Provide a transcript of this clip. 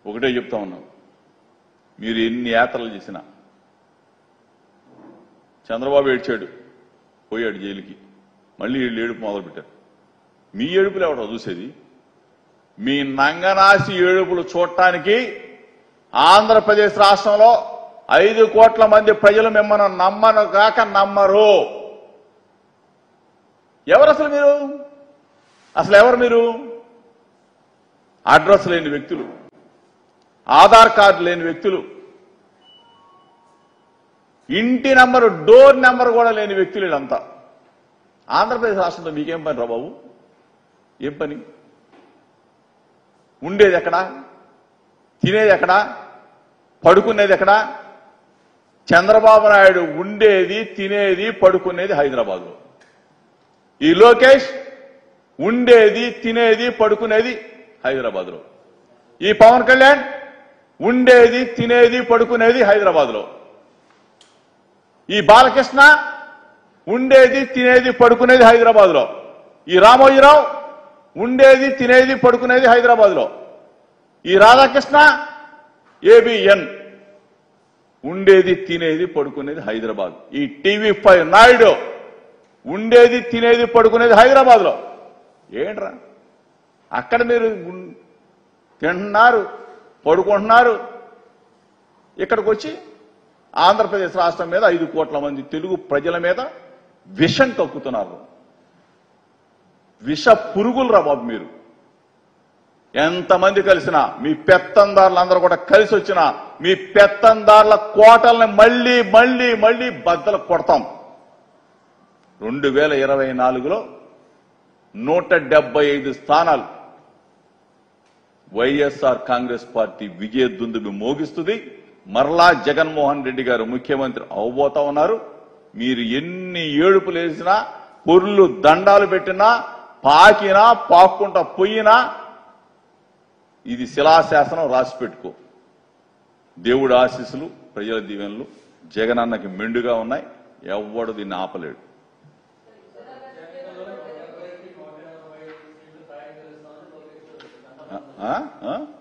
ఒకటే చెప్తా ఉన్నాం మీరు ఎన్ని యాత్రలు చేసినా చంద్రబాబు ఏడ్చాడు పోయాడు జైలుకి మళ్ళీ వీళ్ళు ఏడుపు మొదలు పెట్టారు మీ ఏడుపులు ఎవడో చూసేది మీ నంగనాసి ఏడుపులు చూడటానికి ఆంధ్రప్రదేశ్ రాష్ట్రంలో ఐదు కోట్ల మంది ప్రజలు మిమ్మల్ని నమ్మను కాక నమ్మరు ఎవరు అసలు మీరు అసలు ఎవరు మీరు అడ్రస్ లేని వ్యక్తులు ఆధార్ కార్డు లేని వ్యక్తులు ఇంటి నెంబరు డోర్ నెంబర్ కూడా లేని వ్యక్తులు వీళ్ళంతా ఆంధ్రప్రదేశ్ రాష్ట్రంలో మీకేం పని రా బాబు ఏం పని ఉండేది ఎక్కడా తినేది ఎక్కడా పడుకునేది ఎక్కడా చంద్రబాబు నాయుడు ఉండేది తినేది పడుకునేది హైదరాబాద్లో ఈ లోకేష్ ఉండేది తినేది పడుకునేది హైదరాబాద్లో ఈ పవన్ కళ్యాణ్ ఉండేది తినేది పడుకునేది హైదరాబాద్లో ఈ బాలకృష్ణ ఉండేది తినేది పడుకునేది హైదరాబాద్లో ఈ రామోజీరావు ఉండేది తినేది పడుకునేది హైదరాబాద్లో ఈ రాధాకృష్ణ ఏబిఎన్ ఉండేది తినేది పడుకునేది హైదరాబాద్ ఈ టీవీ ఫైవ్ నాయుడు ఉండేది తినేది పడుకునేది హైదరాబాద్ లో ఏంట్రా అక్కడ మీరు ఉన్- తింటున్నారు పడుకుంటున్నారు ఇక్కడికి వచ్చి ఆంధ్రప్రదేశ్ రాష్ట్రం మీద ఐదు కోట్ల మంది తెలుగు ప్రజల మీద విషం కక్కుతున్నారు విష పురుగులు రా బాబు మీరు ఎంతమంది కలిసినా మీ పెత్తందారులందరూ కూడా కలిసి వచ్చినా మీ పెత్తందారుల కోటల్ని మళ్ళీ మళ్ళీ మళ్ళీ బద్దలు కొడతాం రెండు వేల ఇరవై నాలుగులో నూట డెబ్బై ఐదు స్థానాలు వైఎస్ఆర్ కాంగ్రెస్ పార్టీ విజయ దుందుబి మోగిస్తుంది మరలా జగన్మోహన్ రెడ్డి గారు ముఖ్యమంత్రి అవబోతా ఉన్నారు మీరు ఎన్ని ఏడుపులు వేసినా పొర్లు దండాలు పెట్టినా పాకినా పాక్కుంటా పొయ్యినా ఇది శిలాశాసనం రాసి పెట్టుకో దేవుడు ఆశీస్సులు ప్రజల దీవెనలు జగనన్నకి మెండుగా ఉన్నాయి ఎవ్వడు దీన్ని ఆపలేడు ఆ? ఆ?